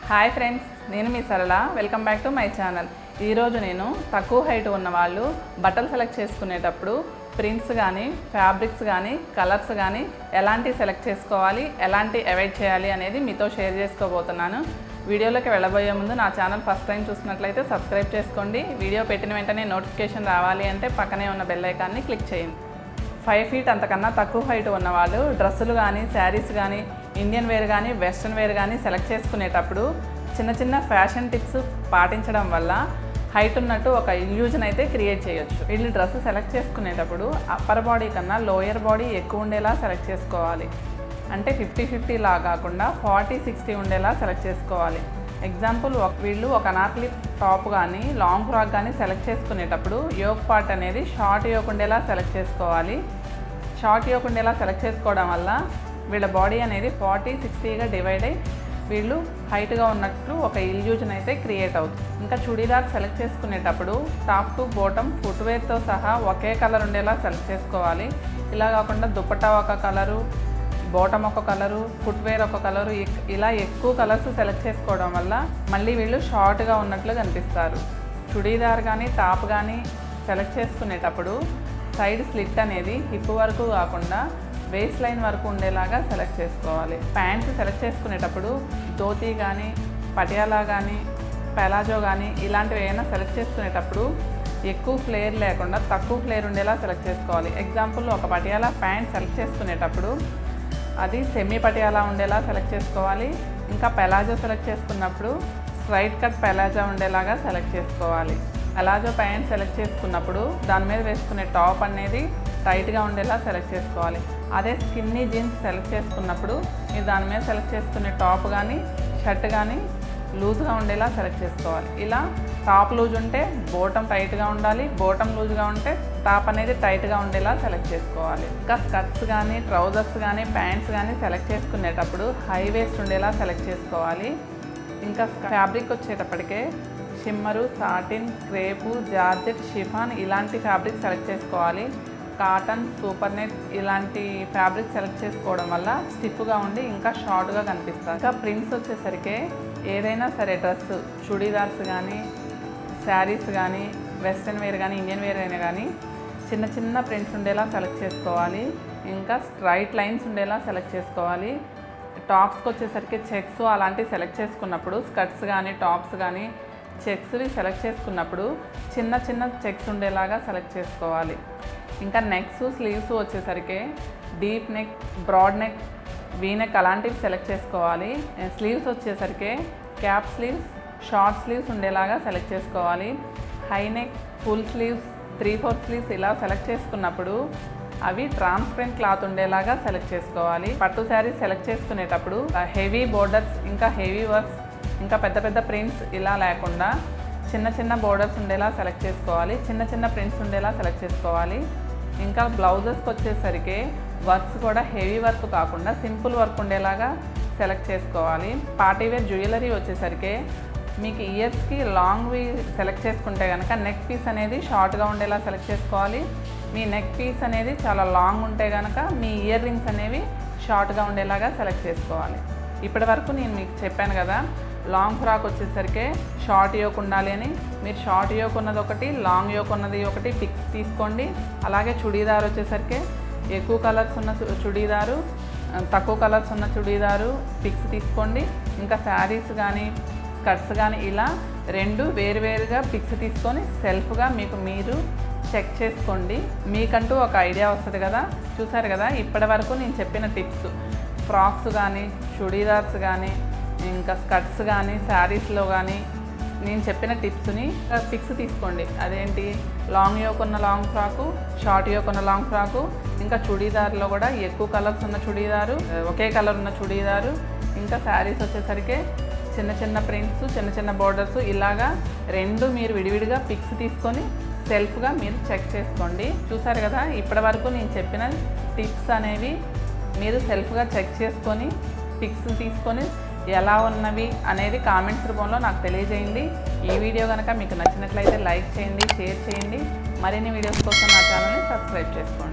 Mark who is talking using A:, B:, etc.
A: hi friends నేను మీ Sarala welcome back to my channel ఈరోజు నేను తక్కువ హైట్ ఉన్న వాళ్ళు బట్టలు సెలెక్ట్ చేసుకునేటప్పుడు ప్రింట్స్ కానీ ఫ్యాబ్రిక్స్ కానీ కలర్స్ కానీ ఎలాంటి సెలెక్ట్ చేసుకోవాలి ఎలాంటి అవాయిడ్ చేయాలి అనేది మీతో షేర్ చేసుకోబోతున్నాను వీడియోలోకి వెళ్ళబోయే ముందు నా ఛానల్ ఫస్ట్ టైం చూసినట్లయితే సబ్స్క్రైబ్ చేసుకోండి వీడియో పెట్టిన వెంటనే నోటిఫికేషన్ రావాలి అంటే పక్కనే ఉన్న బెల్ ఐకాన్ని క్లిక్ చేయండి ఫైవ్ ఫీట్ అంతకన్నా తక్కువ హైట్ ఉన్నవాళ్ళు డ్రెస్సులు కానీ శారీస్ కానీ ఇండియన్ వేర్ కానీ వెస్ట్రన్ వేర్ కానీ సెలెక్ట్ చేసుకునేటప్పుడు చిన్న చిన్న ఫ్యాషన్ టిప్స్ పాటించడం వల్ల హైట్ ఉన్నట్టు ఒక ఇల్యూజన్ అయితే క్రియేట్ చేయొచ్చు వీళ్ళు డ్రెస్ సెలెక్ట్ చేసుకునేటప్పుడు అప్పర్ బాడీ కన్నా లోయర్ బాడీ ఎక్కువ ఉండేలా సెలెక్ట్ చేసుకోవాలి అంటే ఫిఫ్టీ ఫిఫ్టీ లా కాకుండా ఫార్టీ సిక్స్టీ ఉండేలా సెలెక్ట్ చేసుకోవాలి ఎగ్జాంపుల్ ఒక వీళ్ళు ఒక అనార్కలి టాప్ కానీ లాంగ్ ఫ్రాక్ కానీ సెలెక్ట్ చేసుకునేటప్పుడు యోక్ పార్ట్ అనేది షార్ట్ యోక్ ఉండేలా సెలెక్ట్ చేసుకోవాలి షార్ట్ యోక్ ఉండేలా సెలెక్ట్ చేసుకోవడం వల్ల వీళ్ళ బాడీ అనేది ఫార్టీ సిక్స్టీగా డివైడ్ అయ్యి వీళ్ళు హైట్గా ఉన్నట్లు ఒక ఇల్యూజన్ అయితే క్రియేట్ అవుతుంది ఇంకా చుడీదార్ సెలెక్ట్ చేసుకునేటప్పుడు టాప్ టు బాటమ్ ఫుట్వేర్తో సహా ఒకే కలర్ ఉండేలా సెలెక్ట్ చేసుకోవాలి ఇలా కాకుండా దుపట్టా ఒక కలరు బాటమ్ ఒక కలరు ఫుట్వేర్ ఒక కలరు ఇక్- ఇలా ఎక్కువ కలర్స్ సెలెక్ట్ చేసుకోవడం వల్ల మళ్ళీ వీళ్ళు షార్ట్గా ఉన్నట్లు కనిపిస్తారు చుడీదార్ కానీ టాప్ కానీ సెలెక్ట్ చేసుకునేటప్పుడు సైడ్ స్లిట్ అనేది హిప్ వరకు కాకుండా వేస్ట్ లైన్ వరకు ఉండేలాగా సెలెక్ట్ చేసుకోవాలి ప్యాంట్స్ సెలెక్ట్ చేసుకునేటప్పుడు ధోతీ కానీ పటియాలా కానీ పెలాజో కానీ ఇలాంటివి ఏమైనా సెలెక్ట్ చేసుకునేటప్పుడు ఎక్కువ ఫ్లేర్ లేకుండా తక్కువ ఫ్లేర్ ఉండేలా సెలెక్ట్ చేసుకోవాలి ఎగ్జాంపుల్ ఒక పటియాలా ప్యాంట్ సెలెక్ట్ చేసుకునేటప్పుడు అది సెమీ పటియాలా ఉండేలా సెలెక్ట్ చేసుకోవాలి ఇంకా పెలాజో సెలెక్ట్ చేసుకున్నప్పుడు స్ట్రైట్ కట్ పెలాజో ఉండేలాగా సెలెక్ట్ చేసుకోవాలి పెలాజో ప్యాంట్ సెలెక్ట్ చేసుకున్నప్పుడు దాని మీద వేసుకునే టాప్ అనేది టైట్గా ఉండేలా సెలెక్ట్ చేసుకోవాలి అదే స్కిన్నీ జీన్స్ సెలెక్ట్ చేసుకున్నప్పుడు మీరు దాని మీద సెలెక్ట్ చేసుకునే టాప్ కానీ షర్ట్ కానీ లూజ్గా ఉండేలా సెలెక్ట్ చేసుకోవాలి ఇలా టాప్ లూజ్ ఉంటే బోటం టైట్గా ఉండాలి బోటం లూజ్గా ఉంటే టాప్ అనేది టైట్గా ఉండేలా సెలెక్ట్ చేసుకోవాలి ఇంకా స్కర్ట్స్ కానీ ట్రౌజర్స్ కానీ ప్యాంట్స్ కానీ సెలెక్ట్ చేసుకునేటప్పుడు హై వేస్ట్ ఉండేలా సెలెక్ట్ చేసుకోవాలి ఇంకా ఫ్యాబ్రిక్ వచ్చేటప్పటికే shimmer satin crepe georgette chiffon ఇలాంటి ఫ్యాబ్రిక్ సెలెక్ట్ చేసుకోవాలి కాటన్ సూపర్ నెట్ ఇలాంటి ఫ్యాబ్రిక్ సెలెక్ట్ చేసుకోవడం వల్ల స్టిఫ్గా ఉండి ఇంకా షార్ట్గా కనిపిస్తుంది ఇంకా ప్రింట్స్ వచ్చేసరికి ఏదైనా సరే డ్రెస్ చుడీదార్స్ కానీ శారీస్ కానీ వెస్ట్రన్ వేర్ కానీ ఇండియన్ వేర్ అయినా కానీ చిన్న చిన్న ప్రింట్స్ ఉండేలా సెలెక్ట్ చేసుకోవాలి ఇంకా స్ట్రైట్ లైన్స్ ఉండేలా సెలెక్ట్ చేసుకోవాలి టాప్స్కి వచ్చేసరికి చెక్స్ అలాంటివి సెలెక్ట్ చేసుకున్నప్పుడు స్కర్ట్స్ కానీ టాప్స్ కానీ చెక్స్వి సెలెక్ట్ చేసుకున్నప్పుడు చిన్న చిన్న చెక్స్ ఉండేలాగా సెలెక్ట్ చేసుకోవాలి ఇంకా నెక్స్ స్లీవ్స్ వచ్చేసరికి deep neck broad neck V neck అలాంటివి సెలెక్ట్ చేసుకోవాలి స్లీవ్స్ వచ్చేసరికి క్యాప్ స్లీవ్స్ షార్ట్ స్లీవ్స్ ఉండేలాగా సెలెక్ట్ చేసుకోవాలి high neck full sleeves three fourth sleeves ఇలా సెలెక్ట్ చేసుకున్నప్పుడు అవి ట్రాన్స్పరెంట్ క్లాత్ ఉండేలాగా సెలెక్ట్ చేసుకోవాలి పట్టు శారీ సెలెక్ట్ చేసుకునేటప్పుడు హెవీ బోర్డర్స్ ఇంకా హెవీ వర్క్స్ ఇంకా పెద్ద పెద్ద ప్రింట్స్ ఇలా లేకుండా చిన్న చిన్న బోర్డర్స్ ఉండేలా సెలెక్ట్ చేసుకోవాలి చిన్న చిన్న ప్రింట్స్ ఉండేలా సెలెక్ట్ చేసుకోవాలి ఇంకా బ్లౌజెస్కి వచ్చేసరికి వర్క్స్ కూడా హెవీ వర్క్ కాకుండా సింపుల్ వర్క్ ఉండేలాగా సెలెక్ట్ చేసుకోవాలి పార్టీవేర్ జ్యువెలరీ వచ్చేసరికి మీకు ఇయర్స్కి లాంగ్వి సెలెక్ట్ చేసుకుంటే కనుక నెక్ పీస్ అనేది షార్ట్గా ఉండేలా సెలెక్ట్ చేసుకోవాలి మీ నెక్ పీస్ అనేది చాలా లాంగ్ ఉంటే కనుక మీ ఇయర్ రింగ్స్ అనేవి షార్ట్గా ఉండేలాగా సెలెక్ట్ చేసుకోవాలి ఇప్పటి వరకు నేను మీకు చెప్పాను కదా లాంగ్ ఫ్రాక్ వచ్చేసరికి షార్ట్ యోక్ ఉండాలి అని మీరు షార్ట్ యోక్ ఉన్నది ఒకటి లాంగ్ యోక్ ఉన్నది ఒకటి పిక్స్ తీసుకోండి అలాగే చుడీదార్ వచ్చేసరికి ఎక్కువ కలర్స్ ఉన్న చు- చుడీదారు ఆ, తక్కువ కలర్స్ ఉన్న చుడీదారు పిక్స్ తీసుకోండి ఇంకా శారీస్ కానీ స్కర్ట్స్ కానీ ఇలా రెండు వేరువేరుగా పిక్స్ తీసుకొని సెల్ఫ్గా మీకు మీరు చెక్ చేసుకోండి మీకంటూ ఒక ఐడియా వస్తుంది కదా చూసారు కదా ఇప్పటి వరకు నేను చెప్పిన టిప్స్ ఫ్రాక్స్ కానీ చుడీదార్స్ కానీ ఇంకా స్కర్ట్స్ కానీ శారీస్లో కానీ నేను చెప్పిన టిప్స్ని పిక్స్ తీసుకోండి అదేంటి లాంగ్ యోక్ ఉన్న లాంగ్ ఫ్రాకు షార్ట్ యోక్ ఉన్న లాంగ్ ఫ్రాకు ఇంకా చుడీదార్లో కూడా ఎక్కువ కలర్స్ ఉన్న చుడీదారు ఒకే కలర్ ఉన్న చుడీదారు ఇంకా శారీస్ వచ్చేసరికి చిన్న చిన్న ప్రింట్స్ చిన్న చిన్న బోర్డర్స్ ఇలాగా రెండు మీరు విడివిడిగా పిక్స్ తీసుకొని సెల్ఫ్గా మీరు చెక్ చేసుకోండి చూసారు కదా ఇప్పటి వరకు నేను చెప్పిన టిప్స్ అనేవి మీరు సెల్ఫ్గా చెక్ చేసుకొని పిక్స్ తీసుకొని ఎలా ఉన్నవి అనేది కామెంట్స్ రూపంలో నాకు తెలియజేయండి ఈ వీడియో కనుక మీకు నచ్చినట్లయితే లైక్ చేయండి షేర్ చేయండి మరిన్ని వీడియోస్ కోసం నా ఛానల్ని సబ్స్క్రైబ్ చేసుకోండి